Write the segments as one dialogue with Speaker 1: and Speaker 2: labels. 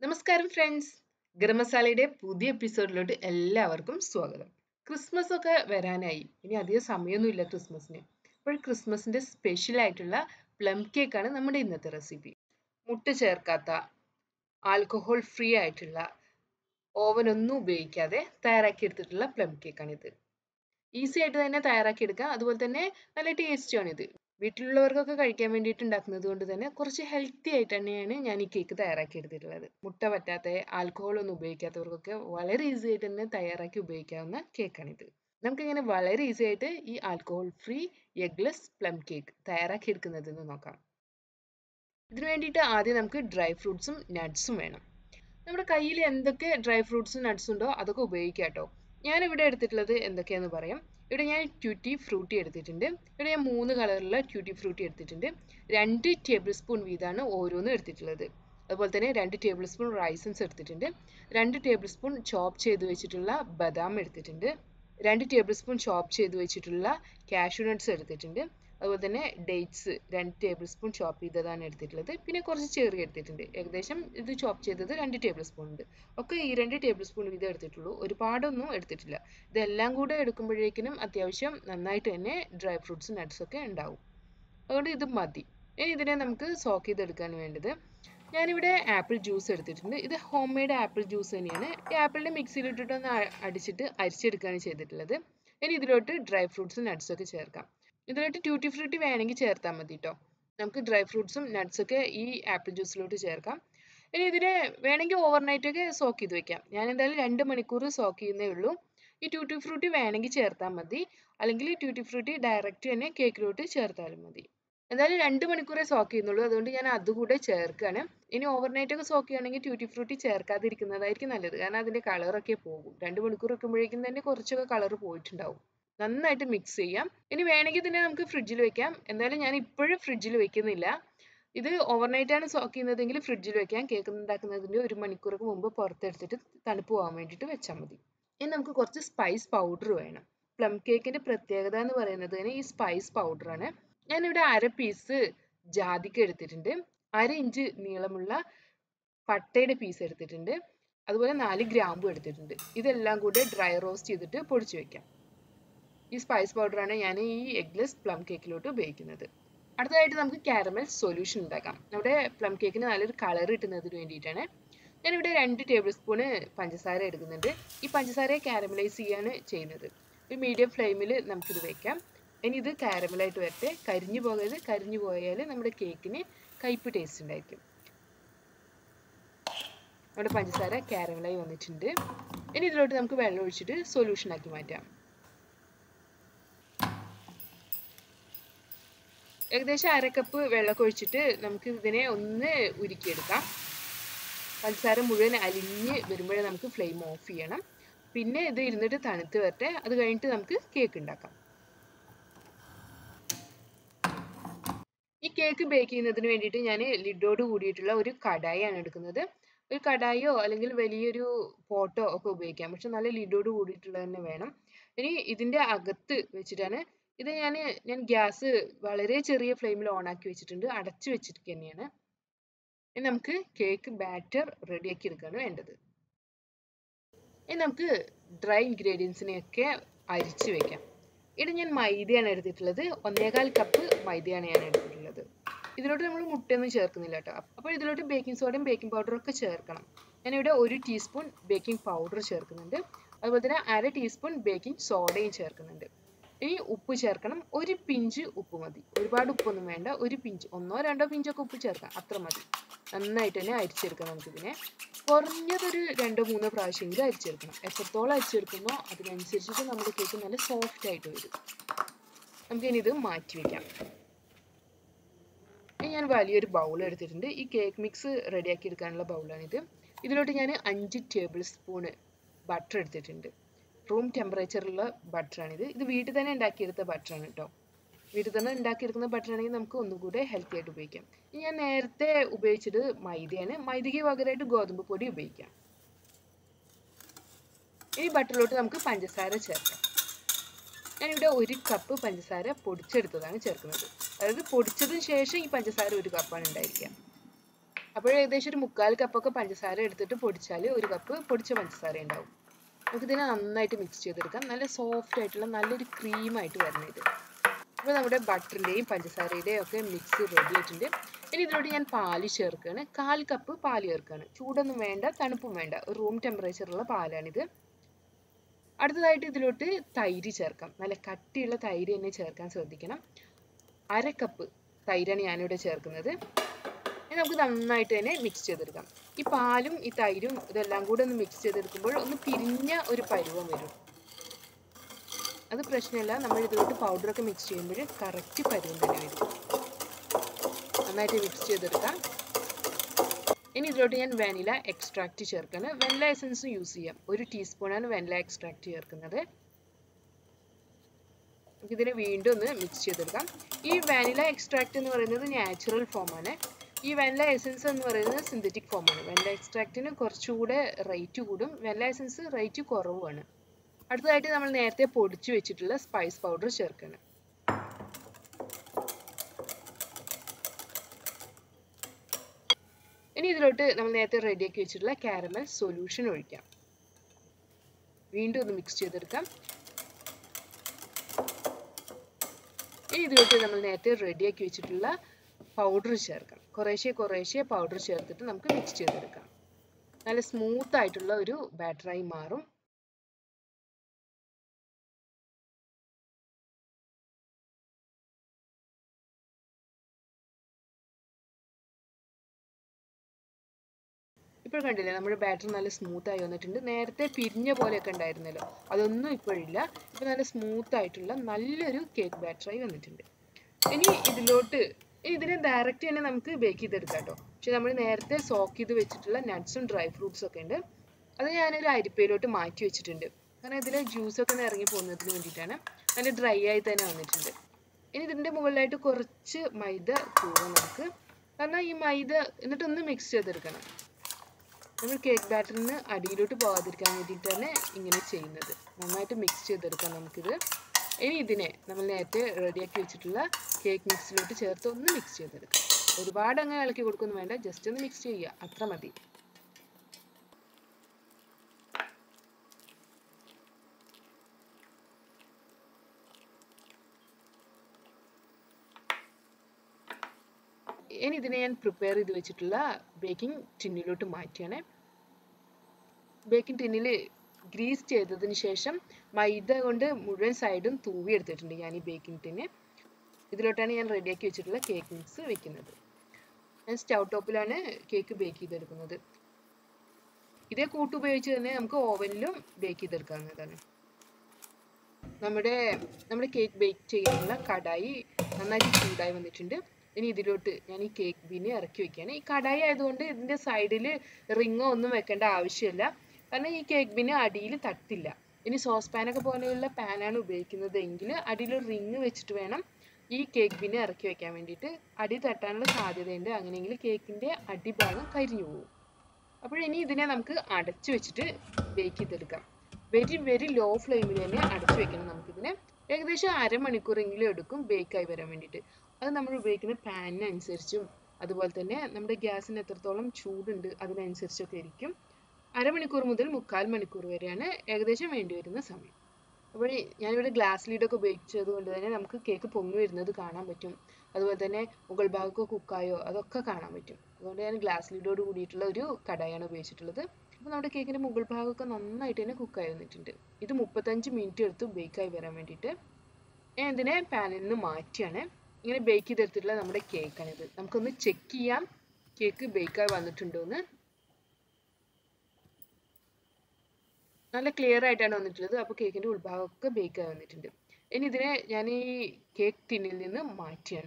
Speaker 1: നമസ്കാരം ഫ്രണ്ട്സ് ഗരം മസാലയുടെ പുതിയ എപ്പിസോഡിലോട്ട് എല്ലാവർക്കും സ്വാഗതം ക്രിസ്മസ് ഒക്കെ വരാനായി ഇനി അധികം സമയമൊന്നുമില്ല ക്രിസ്മസിന് അപ്പോൾ ക്രിസ്മസിന്റെ സ്പെഷ്യൽ ആയിട്ടുള്ള പ്ലം കേക്കാണ് നമ്മുടെ ഇന്നത്തെ റെസിപ്പി മുട്ട ചേർക്കാത്ത ആൽക്കഹോൾ ഫ്രീ ആയിട്ടുള്ള ഓവൻ ഒന്നും ഉപയോഗിക്കാതെ തയ്യാറാക്കി എടുത്തിട്ടുള്ള പ്ലം കേക്കാണിത് ഈസി ആയിട്ട് തന്നെ തയ്യാറാക്കി എടുക്കാം അതുപോലെ തന്നെ നല്ല ടേസ്റ്റിയാണിത് വീട്ടിലുള്ളവർക്കൊക്കെ കഴിക്കാൻ വേണ്ടിയിട്ട് ഉണ്ടാക്കുന്നത് കൊണ്ട് തന്നെ കുറച്ച് ഹെൽത്തി ആയിട്ട് തന്നെയാണ് ഞാൻ ഈ കേക്ക് തയ്യാറാക്കി എടുത്തിട്ടുള്ളത് മുട്ട പറ്റാത്ത ആൽക്കഹോൾ ഒന്നും ഉപയോഗിക്കാത്തവർക്കൊക്കെ വളരെ ഈസി ആയിട്ട് തന്നെ തയ്യാറാക്കി ഉപയോഗിക്കാവുന്ന കേക്കാണിത് നമുക്കിങ്ങനെ വളരെ ഈസി ആയിട്ട് ഈ alcohol free eggless plum cake തയ്യാറാക്കി എടുക്കുന്നതെന്ന് നോക്കാം ഇതിനു വേണ്ടിയിട്ട് ആദ്യം നമുക്ക് ഡ്രൈ ഫ്രൂട്ട്സും നട്ട്സും വേണം നമ്മുടെ കയ്യിൽ എന്തൊക്കെ ഡ്രൈ ഫ്രൂട്ട്സും നട്ട്സും ഉണ്ടോ അതൊക്കെ ഉപയോഗിക്കാം കേട്ടോ ഞാൻ ഇവിടെ എടുത്തിട്ടുള്ളത് എന്തൊക്കെയാന്ന് പറയാം ഇവിടെ ഞാൻ ട്യൂട്ടി ഫ്രൂട്ടി എടുത്തിട്ടുണ്ട് ഇവിടെ ഞാൻ മൂന്ന് കളറിലുള്ള ട്യൂട്ടി ഫ്രൂട്ടി എടുത്തിട്ടുണ്ട് രണ്ട് ടേബിൾ സ്പൂൺ വീതമാണ് ഓരോന്നും എടുത്തിട്ടുള്ളത് അതുപോലെ തന്നെ രണ്ട് ടേബിൾ സ്പൂൺ റൈസൻസ് എടുത്തിട്ടുണ്ട് രണ്ട് ടേബിൾ സ്പൂൺ ചോപ്പ് ചെയ്ത് വെച്ചിട്ടുള്ള ബദാം എടുത്തിട്ടുണ്ട് രണ്ട് ടേബിൾ സ്പൂൺ ചോപ്പ് ചെയ്ത് വെച്ചിട്ടുള്ള കാഷ്യൂ നട്ട്സ് എടുത്തിട്ടുണ്ട് അതുപോലെ തന്നെ ഡേറ്റ്സ് രണ്ട് ടേബിൾ സ്പൂൺ ചോപ്പ് ചെയ്തതാണ് എടുത്തിട്ടുള്ളത് പിന്നെ കുറച്ച് ചെറി എടുത്തിട്ടുണ്ട് ഏകദേശം ഇത് ചോപ്പ് ചെയ്തത് രണ്ട് ടേബിൾ സ്പൂൺ ഉണ്ട് ഒക്കെ ഈ രണ്ട് ടേബിൾ സ്പൂൺ വീതം എടുത്തിട്ടുള്ളൂ ഒരുപാടൊന്നും എടുത്തിട്ടില്ല ഇതെല്ലാം കൂടെ എടുക്കുമ്പോഴേക്കിനും അത്യാവശ്യം നന്നായിട്ട് തന്നെ ഡ്രൈ ഫ്രൂട്ട്സ് നട്ട്സ് ഒക്കെ ഉണ്ടാവും അതുകൊണ്ട് ഇത് മതി ഇനി ഇതിനെ നമുക്ക് സോക്ക് ചെയ്തെടുക്കാൻ വേണ്ടത് ഞാനിവിടെ ആപ്പിൾ ജ്യൂസ് എടുത്തിട്ടുണ്ട് ഇത് ഹോം മെയ്ഡ് ആപ്പിൾ ജ്യൂസ് തന്നെയാണ് ഈ ആപ്പിളിൻ്റെ മിക്സിയിലിട്ടിട്ടൊന്ന് അടിച്ചിട്ട് അരിച്ചെടുക്കുകയാണ് ചെയ്തിട്ടുള്ളത് ഇനി ഇതിലോട്ട് ഡ്രൈ ഫ്രൂട്ട്സും നട്ട്സും ഒക്കെ ചേർക്കാം ഇതിലോട്ട് ട്യൂട്ടി ഫ്രൂട്ടി വേണമെങ്കിൽ ചേർത്താൽ മതി കേട്ടോ നമുക്ക് ഡ്രൈ ഫ്രൂട്ട്സും നട്ട്സൊക്കെ ഈ ആപ്പിൾ ജ്യൂസിലോട്ട് ചേർക്കാം ഇനി ഇതിനെ വേണമെങ്കിൽ ഓവർനൈറ്റ് ഒക്കെ സോക്ക് ചെയ്ത് വെക്കാം ഞാൻ എന്തായാലും രണ്ട് മണിക്കൂർ സോക്ക് ചെയ്യുന്നേ ഉള്ളൂ ഈ ട്യൂട്ടി ഫ്രൂട്ടി വേണമെങ്കിൽ ചേർത്താൽ മതി അല്ലെങ്കിൽ ട്യൂട്ടി ഫ്രൂട്ടി ഡയറക്റ്റ് തന്നെ കേക്കിലോട്ട് ചേർത്താലും മതി എന്തായാലും രണ്ട് മണിക്കൂറേ സോക്ക് ചെയ്യുന്നുള്ളൂ അതുകൊണ്ട് ഞാൻ അതുകൂടെ ചേർക്കുകയാണ് ഇനി ഓവർനൈറ്റ് ഒക്കെ സോക്ക് ചെയ്യുകയാണെങ്കിൽ ട്യൂട്ടി ഫ്രൂട്ടി ചേർക്കാതിരിക്കുന്നതായിരിക്കും നല്ലത് കാരണം അതിൻ്റെ കളറൊക്കെ പോകും രണ്ട് മണിക്കൂർ വെക്കുമ്പോഴേക്കും തന്നെ കുറച്ചൊക്കെ കളർ പോയിട്ടുണ്ടാവും നന്നായിട്ട് മിക്സ് ചെയ്യാം ഇനി വേണമെങ്കിൽ തന്നെ നമുക്ക് ഫ്രിഡ്ജിൽ വെക്കാം എന്തായാലും ഞാൻ ഇപ്പോഴും ഫ്രിഡ്ജിൽ വെക്കുന്നില്ല ഇത് ഓവർനൈറ്റ് ആണ് സോക്ക് ചെയ്യുന്നതെങ്കിൽ ഫ്രിഡ്ജിൽ വെക്കാം കേക്ക് ഉണ്ടാക്കുന്നതിൻ്റെ ഒരു മണിക്കൂർക്ക് മുമ്പ് പുറത്തെടുത്തിട്ട് തണുപ്പ് പോകാൻ വേണ്ടിയിട്ട് വെച്ചാൽ മതി ഇനി നമുക്ക് കുറച്ച് സ്പൈസ് പൗഡർ വേണം പ്ലം കേക്കിൻ്റെ പ്രത്യേകത എന്ന് പറയുന്നത് തന്നെ ഈ സ്പൈസ് പൗഡറാണ് ഞാനിവിടെ അര പീസ് ജാതിക്ക എടുത്തിട്ടുണ്ട് അര ഇഞ്ച് നീളമുള്ള പട്ടയുടെ പീസ് എടുത്തിട്ടുണ്ട് അതുപോലെ നാല് ഗ്രാമ്പും എടുത്തിട്ടുണ്ട് ഇതെല്ലാം കൂടെ ഡ്രൈ റോസ്റ്റ് ചെയ്തിട്ട് പൊടിച്ചു വെക്കാം ഈ സ്പൈസ് പൗഡറാണ് ഞാൻ ഈ എഗ്ലെസ് പ്ലം കേക്കിലോട്ട് ഉപയോഗിക്കുന്നത് അടുത്തതായിട്ട് നമുക്ക് കാരമൽ സൊല്യൂഷൻ ഉണ്ടാക്കാം നമ്മുടെ പ്ലം കേക്കിന് നല്ലൊരു കളർ കിട്ടുന്നതിന് വേണ്ടിയിട്ടാണ് ഞാനിവിടെ രണ്ട് ടേബിൾ സ്പൂണ് പഞ്ചസാര എടുക്കുന്നുണ്ട് ഈ പഞ്ചസാരയെ കാരമലൈസ് ചെയ്യാണ് ചെയ്യുന്നത് ഒരു മീഡിയം ഫ്ലെയിമിൽ നമുക്കിത് വെക്കാം ഇനി ഇത് കാരമലായിട്ട് വരട്ടെ കരിഞ്ഞു പോകരുത് കരിഞ്ഞു പോയാൽ നമ്മുടെ കേക്കിന് കയ്പ് ടേസ്റ്റ് ഉണ്ടായിരിക്കും നമ്മുടെ പഞ്ചസാര കാരമലായി വന്നിട്ടുണ്ട് ഇനി ഇതിലോട്ട് നമുക്ക് വെള്ളം ഒഴിച്ചിട്ട് സൊല്യൂഷൻ ആക്കി മാറ്റാം ഏകദേശം അര കപ്പ് വെള്ളമൊക്കെ ഒഴിച്ചിട്ട് നമുക്ക് ഇതിനെ ഒന്ന് ഉരുക്കിയെടുക്കാം പഞ്ചസാര മുഴുവൻ അലിഞ്ഞ് വരുമ്പോഴേ നമുക്ക് ഫ്ലെയിം ഓഫ് ചെയ്യണം പിന്നെ ഇത് ഇരുന്നിട്ട് തണുത്ത് വരട്ടെ അത് കഴിഞ്ഞിട്ട് നമുക്ക് കേക്ക് ഉണ്ടാക്കാം ഈ കേക്ക് ബേക്ക് ചെയ്യുന്നതിന് വേണ്ടിയിട്ട് ഞാൻ ലിഡോട് കൂടിയിട്ടുള്ള ഒരു കടായിയാണ് എടുക്കുന്നത് ഒരു കടായിയോ അല്ലെങ്കിൽ വലിയൊരു പോട്ടോ ഒക്കെ ഉപയോഗിക്കാം പക്ഷെ നല്ല ലിഡോട് കൂടിയിട്ടുള്ളത് തന്നെ വേണം ഇനി ഇതിൻ്റെ അകത്ത് വെച്ചിട്ടാണ് ഇത് ഞാൻ ഞാൻ ഗ്യാസ് വളരെ ചെറിയ ഫ്ലെയിമിൽ ഓൺ ആക്കി വെച്ചിട്ടുണ്ട് അടച്ചു വെച്ചിട്ട് തന്നെയാണ് ഇനി നമുക്ക് കേക്ക് ബാറ്റർ റെഡിയാക്കി എടുക്കുകയാണ് വേണ്ടത് ഇനി നമുക്ക് ഡ്രൈ ഇൻഗ്രീഡിയൻസിനെയൊക്കെ അരിച്ച് വെക്കാം ഇത് ഞാൻ മൈദയാണ് എടുത്തിട്ടുള്ളത് ഒന്നേകാൽ കപ്പ് മൈദയാണ് ഞാൻ എടുത്തിട്ടുള്ളത് ഇതിലോട്ട് നമ്മൾ മുട്ടയൊന്നും ചേർക്കുന്നില്ല കേട്ടോ അപ്പോൾ ഇതിലോട്ട് ബേക്കിംഗ് സോഡയും ബേക്കിംഗ് പൗഡറും ഒക്കെ ചേർക്കണം ഞാനിവിടെ ഒരു ടീസ്പൂൺ ബേക്കിംഗ് പൗഡർ ചേർക്കുന്നുണ്ട് അതുപോലെ തന്നെ അര ടീസ്പൂൺ ബേക്കിംഗ് സോഡയും ചേർക്കുന്നുണ്ട് ഇനി ഉപ്പ് ചേർക്കണം ഒരു പിഞ്ച് ഉപ്പ് മതി ഒരുപാട് ഉപ്പൊന്നും വേണ്ട ഒരു പിഞ്ച് ഒന്നോ രണ്ടോ പിഞ്ചൊക്കെ ഉപ്പ് ചേർക്കാം അത്ര മതി നന്നായിട്ട് തന്നെ അരിച്ചെടുക്കണം നമുക്കിതിനെ കുറഞ്ഞതൊരു രണ്ടോ മൂന്നോ പ്രാവശ്യമെങ്കിലും അരിച്ചെടുക്കണം എത്രത്തോളം അരിച്ചെടുക്കുന്നോ അതിനനുസരിച്ചിട്ട് നമ്മുടെ കേക്ക് നല്ല സോഫ്റ്റ് ആയിട്ട് വരും നമുക്കിനി ഇത് മാറ്റി വെക്കാം ഞാൻ വലിയൊരു ബൗൾ എടുത്തിട്ടുണ്ട് ഈ കേക്ക് മിക്സ് റെഡിയാക്കി എടുക്കാനുള്ള ബൗളാണിത് ഇതിലോട്ട് ഞാൻ അഞ്ച് ടേബിൾ സ്പൂണ് ബട്ടർ എടുത്തിട്ടുണ്ട് റൂം ടെമ്പറേച്ചറിലുള്ള ബട്ടറാണിത് ഇത് വീട്ടിൽ തന്നെ ഉണ്ടാക്കിയെടുത്ത ബട്ടറാണ് കേട്ടോ വീട്ടിൽ തന്നെ ഉണ്ടാക്കിയെടുക്കുന്ന ബട്ടർ ആണെങ്കിൽ നമുക്ക് ഒന്നും കൂടെ ഹെൽത്തി ആയിട്ട് ഉപയോഗിക്കാം ഞാൻ നേരത്തെ ഉപയോഗിച്ചത് മൈദയാണ് മൈദയ്ക്ക് പകരമായിട്ട് ഗോതമ്പ് പൊടി ഉപയോഗിക്കാം ഇനി ബട്ടറിലോട്ട് നമുക്ക് പഞ്ചസാര ചേർക്കാം ഞാനിവിടെ ഒരു കപ്പ് പഞ്ചസാര പൊടിച്ചെടുത്തതാണ് ചേർക്കുന്നത് അതായത് പൊടിച്ചതിന് ശേഷം ഈ പഞ്ചസാര ഒരു കപ്പാണ് ഉണ്ടായിരിക്കുക അപ്പോൾ ഏകദേശം ഒരു മുക്കാൽ കപ്പൊക്കെ പഞ്ചസാര എടുത്തിട്ട് പൊടിച്ചാൽ ഒരു കപ്പ് പൊടിച്ച പഞ്ചസാര ഉണ്ടാവും നമുക്ക് ഇതിനെ നന്നായിട്ട് മിക്സ് ചെയ്തെടുക്കാം നല്ല സോഫ്റ്റ് ആയിട്ടുള്ള നല്ലൊരു ക്രീമായിട്ട് വരണം ഇത് അപ്പോൾ നമ്മുടെ ബട്ടറിൻ്റെയും പഞ്ചസാരയുടെയും ഒക്കെ മിക്സ് റെഡി ആയിട്ടുണ്ട് ഇനി ഇതിലോട്ട് ഞാൻ പാല് ചേർക്കുകയാണ് കാൽ കപ്പ് പാല് ചേർക്കുകയാണ് ചൂടൊന്നും വേണ്ട തണുപ്പും വേണ്ട ഒരു റൂം ടെമ്പറേച്ചറുള്ള പാലാണിത് അടുത്തതായിട്ട് ഇതിലോട്ട് തൈര് ചേർക്കാം നല്ല കട്ടിയുള്ള തൈര് തന്നെ ചേർക്കാൻ ശ്രദ്ധിക്കണം അര കപ്പ് തൈരാണ് ഞാനിവിടെ ചേർക്കുന്നത് ഇനി നമുക്ക് നന്നായിട്ട് തന്നെ മിക്സ് ചെയ്തെടുക്കാം ഈ പാലും ഈ തൈരും ഇതെല്ലാം കൂടെ ഒന്ന് മിക്സ് ചെയ്തെടുക്കുമ്പോൾ ഒന്ന് പിരിഞ്ഞ ഒരു പരുവം വരും അത് പ്രശ്നമില്ല നമ്മൾ ഇതിലോട്ട് പൗഡറൊക്കെ മിക്സ് ചെയ്യുമ്പോൾ കറക്റ്റ് പരുവം തന്നെ വരും നന്നായിട്ട് മിക്സ് ചെയ്തെടുക്കാം ഇനി ഇതിലോട്ട് ഞാൻ വാനില എക്സ്ട്രാക്റ്റ് ചേർക്കാണ് വെനില എസൻസ് യൂസ് ചെയ്യാം ഒരു ടീസ്പൂണാണ് വെനില എക്സ്ട്രാക്റ്റ് ചേർക്കുന്നത് ഇതിനെ വീണ്ടും ഒന്ന് മിക്സ് ചെയ്തെടുക്കാം ഈ വാനില എക്സ്ട്രാക്റ്റ് എന്ന് പറയുന്നത് നാച്ചുറൽ ഫോമാണ് ഈ വെനില എസൻസ് എന്ന് പറയുന്നത് സിന്തറ്റിക് ഫോമാണ് വെനില എക്സ്ട്രാക്റ്റിന് കുറച്ചുകൂടെ റേറ്റ് കൂടും വെനില എസൻസ് റേറ്റ് കുറവുമാണ് അടുത്തതായിട്ട് നമ്മൾ നേരത്തെ പൊടിച്ചു വെച്ചിട്ടുള്ള സ്പൈസ് പൗഡർ ചേർക്കണം ഇനി ഇതിലോട്ട് നമ്മൾ നേരത്തെ റെഡിയാക്കി വെച്ചിട്ടുള്ള കാരമൽ സൊല്യൂഷൻ ഒഴിക്കാം വീണ്ടും ഒന്ന് മിക്സ് ചെയ്തെടുക്കാം ഇനി ഇതിലോട്ട് നമ്മൾ നേരത്തെ റെഡിയാക്കി വെച്ചിട്ടുള്ള പൗഡർ ചേർക്കാം കുറേശ്ശെ കുറേശ്ശെ പൗഡർ ചേർത്തിട്ട് നമുക്ക് മിക്സ് ചെയ്തെടുക്കാം നല്ല സ്മൂത്ത് ആയിട്ടുള്ള ഒരു ബാറ്ററായി മാറും ഇപ്പോൾ കണ്ടില്ലേ നമ്മുടെ ബാറ്റർ നല്ല സ്മൂത്ത് ആയി വന്നിട്ടുണ്ട് നേരത്തെ പിരിഞ്ഞ പോലെയൊക്കെ ഉണ്ടായിരുന്നല്ലോ അതൊന്നും ഇപ്പോഴില്ല ഇപ്പോൾ നല്ല സ്മൂത്ത് ആയിട്ടുള്ള നല്ലൊരു കേക്ക് ബാറ്ററായി വന്നിട്ടുണ്ട് ഇനി ഇതിലോട്ട് ഇതിനെ ഡയറക്റ്റ് തന്നെ നമുക്ക് ബേക്ക് ചെയ്തെടുക്കാം കേട്ടോ പക്ഷെ നമ്മൾ നേരത്തെ സോക്ക് ചെയ്ത് വെച്ചിട്ടുള്ള നട്ട്സും ഡ്രൈ ഫ്രൂട്ട്സും ഒക്കെ ഉണ്ട് അത് ഞാനൊരു അരിപ്പയിലോട്ട് മാറ്റി വെച്ചിട്ടുണ്ട് കാരണം ഇതിലെ ജ്യൂസൊക്കെ ഒന്ന് ഇറങ്ങി പോകുന്നതിന് വേണ്ടിയിട്ടാണ് നല്ല ഡ്രൈ ആയി തന്നെ വന്നിട്ടുണ്ട് ഇനി ഇതിൻ്റെ മുകളിലായിട്ട് കുറച്ച് മൈദ തൂവാം നമുക്ക് കാരണം ഈ മൈദ എന്നിട്ടൊന്ന് മിക്സ് ചെയ്തെടുക്കണം നമ്മൾ കേക്ക് ബാറ്ററിന് അടിയിലോട്ട് പോകാതിരിക്കാൻ വേണ്ടിയിട്ടാണ് ഇങ്ങനെ ചെയ്യുന്നത് നന്നായിട്ട് മിക്സ് ചെയ്തെടുക്കാം നമുക്കിത് ഇനി ഇതിനെ നമ്മൾ നേരത്തെ റെഡിയാക്കി വെച്ചിട്ടുള്ള കേക്ക് മിക്സിലോട്ട് ചേർത്ത് ഒന്ന് മിക്സ് ചെയ്തെടുക്കാം ഒരുപാട് അങ്ങനെ ഇളക്കി കൊടുക്കൊന്നും വേണ്ട ജസ്റ്റ് ഒന്ന് മിക്സ് ചെയ്യുക അത്ര മതി ഇനി ഇതിനെ ഞാൻ പ്രിപ്പയർ ചെയ്ത് വെച്ചിട്ടുള്ള ബേക്കിംഗ് ടിന്നിലോട്ട് മാറ്റിയാണ് ബേക്കിംഗ് ടിന്നിൽ ഗ്രീസ് ചെയ്തതിന് ശേഷം മൈദ കൊണ്ട് മുഴുവൻ സൈഡും തൂവി എടുത്തിട്ടുണ്ട് ഞാൻ ഈ ബേക്കിംഗ് ടിന്ന് ഇതിലോട്ടാണ് ഞാൻ റെഡിയാക്കി വെച്ചിട്ടുള്ള കേക്ക് മിക്സ് വെക്കുന്നത് ഞാൻ സ്റ്റൗ ടോപ്പിലാണ് കേക്ക് ബേക്ക് ചെയ്തെടുക്കുന്നത് ഇതേ കൂട്ട് ഉപയോഗിച്ച് തന്നെ നമുക്ക് ഓവനിലും ബേക്ക് ചെയ്തെടുക്കാവുന്നതാണ് നമ്മുടെ നമ്മുടെ കേക്ക് ബേക്ക് ചെയ്യാനുള്ള കടായി നന്നായിട്ട് ചൂടായി വന്നിട്ടുണ്ട് ഇനി ഇതിലോട്ട് ഞാൻ ഈ കേക്ക് ബീന് ഇറക്കി വെക്കുകയാണ് ഈ കടായി ആയതുകൊണ്ട് ഇതിൻ്റെ സൈഡിൽ റിങ്ങോ ഒന്നും വെക്കേണ്ട ആവശ്യമില്ല കാരണം ഈ കേക്ക് ബീന് അടിയിൽ തട്ടില്ല ഇനി സോസ് പാനൊക്കെ പോലെയുള്ള പാനാണ് ഉപയോഗിക്കുന്നത് എങ്കിൽ അടിയിൽ ഒരു റിങ് വെച്ചിട്ട് വേണം ഈ കേക്ക് ബീന് ഇറക്കി വെക്കാൻ വേണ്ടിയിട്ട് അടി തട്ടാനുള്ള സാധ്യതയുണ്ട് അങ്ങനെയെങ്കിൽ കേക്കിൻ്റെ അടിഭാഗം കരിഞ്ഞു പോകും അപ്പോൾ ഇനി ഇതിനെ നമുക്ക് അടച്ചു വെച്ചിട്ട് ബേക്ക് ചെയ്തെടുക്കാം വെരി വെരി ലോ ഫ്ലെയിമിൽ തന്നെ അടച്ചു വെക്കണം നമുക്കിതിനെ ഏകദേശം അരമണിക്കൂറെങ്കിലും എടുക്കും ബേക്കായി വരാൻ വേണ്ടിയിട്ട് അത് നമ്മൾ ഉപയോഗിക്കുന്ന പാനിനനുസരിച്ചും അതുപോലെ തന്നെ നമ്മുടെ ഗ്യാസിന് എത്രത്തോളം ചൂടുണ്ട് അതിനനുസരിച്ചൊക്കെ ഇരിക്കും അരമണിക്കൂർ മുതൽ മുക്കാൽ മണിക്കൂർ വരെയാണ് ഏകദേശം വേണ്ടി വരുന്ന സമയം അപ്പോൾ ഞാനിവിടെ ഗ്ലാസ് ലീഡൊക്കെ ഉപയോഗിച്ചത് കൊണ്ട് തന്നെ നമുക്ക് കേക്ക് പൊങ്ങി വരുന്നത് കാണാൻ പറ്റും അതുപോലെ തന്നെ മുകൾ ഭാഗമൊക്കെ കുക്കായോ അതൊക്കെ കാണാൻ പറ്റും അതുകൊണ്ട് ഞാൻ ഗ്ലാസ് ലീഡോട് കൂടിയിട്ടുള്ള ഒരു കടായാണ് ഉപയോഗിച്ചിട്ടുള്ളത് അപ്പോൾ നമ്മുടെ കേക്കിൻ്റെ മുകൾ ഭാഗമൊക്കെ നന്നായിട്ട് തന്നെ കുക്കായി വന്നിട്ടുണ്ട് ഇത് മുപ്പത്തഞ്ച് മിനിറ്റ് എടുത്ത് ബേക്കായി വരാൻ വേണ്ടിയിട്ട് ഞാൻ ഇതിനെ പാനിൽ നിന്ന് മാറ്റിയാണ് ഇങ്ങനെ ബേക്ക് ചെയ്തെടുത്തിട്ടുള്ള നമ്മുടെ കേക്കാണിത് നമുക്കൊന്ന് ചെക്ക് ചെയ്യാം കേക്ക് ബേക്കായി വന്നിട്ടുണ്ടോ എന്ന് നല്ല ക്ലിയർ ആയിട്ടാണ് വന്നിട്ടുള്ളത് അപ്പോൾ കേക്കിൻ്റെ ഉൾഭാഗമൊക്കെ ബേക്കായി വന്നിട്ടുണ്ട് ഇനി ഇതിനെ ഞാൻ ഈ കേക്ക് ടിന്നിൽ നിന്ന് മാറ്റിയാണ്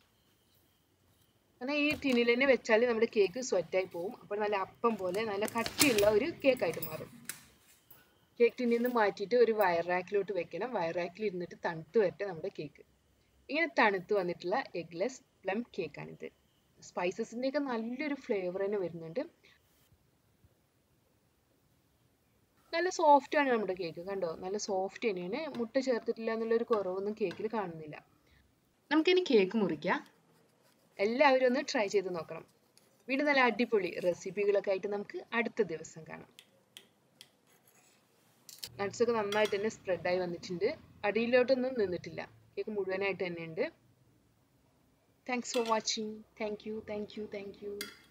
Speaker 1: കാരണം ഈ ടിന്നിൽ തന്നെ വെച്ചാൽ നമ്മുടെ കേക്ക് സ്വെറ്റായി പോകും അപ്പോൾ നല്ല അപ്പം പോലെ നല്ല കട്ടിയുള്ള ഒരു കേക്കായിട്ട് മാറും കേക്ക് ടിന്നിൽ നിന്ന് മാറ്റിയിട്ട് ഒരു വയർ റാക്കിലോട്ട് വെക്കണം വയർ റാക്കിൽ ഇരുന്നിട്ട് തണുത്ത് വരട്ടെ നമ്മുടെ കേക്ക് ഇങ്ങനെ തണുത്ത് വന്നിട്ടുള്ള എഗ്ലെസ് പ്ലം കേക്കാണിത് സ്പൈസസിൻ്റെയൊക്കെ നല്ലൊരു ഫ്ലേവർ തന്നെ വരുന്നുണ്ട് നല്ല സോഫ്റ്റ് ആണ് നമ്മുടെ കേക്ക് കണ്ടോ നല്ല സോഫ്റ്റ് തന്നെയാണ് മുട്ട ചേർത്തിട്ടില്ല എന്നുള്ളൊരു കുറവൊന്നും കേക്കിൽ കാണുന്നില്ല നമുക്കിനി കേക്ക് മുറിക്കാം എല്ലാവരും ഒന്ന് ട്രൈ ചെയ്ത് നോക്കണം വീണ്ടും നല്ല അടിപൊളി റെസിപ്പികളൊക്കെ ആയിട്ട് നമുക്ക് അടുത്ത ദിവസം കാണാം നട്ട്സ് ഒക്കെ നന്നായിട്ട് തന്നെ സ്പ്രെഡായി വന്നിട്ടുണ്ട് അടിയിലോട്ടൊന്നും നിന്നിട്ടില്ല കേക്ക് മുഴുവനായിട്ട് തന്നെ ഉണ്ട് thanks for watching thank you thank you thank U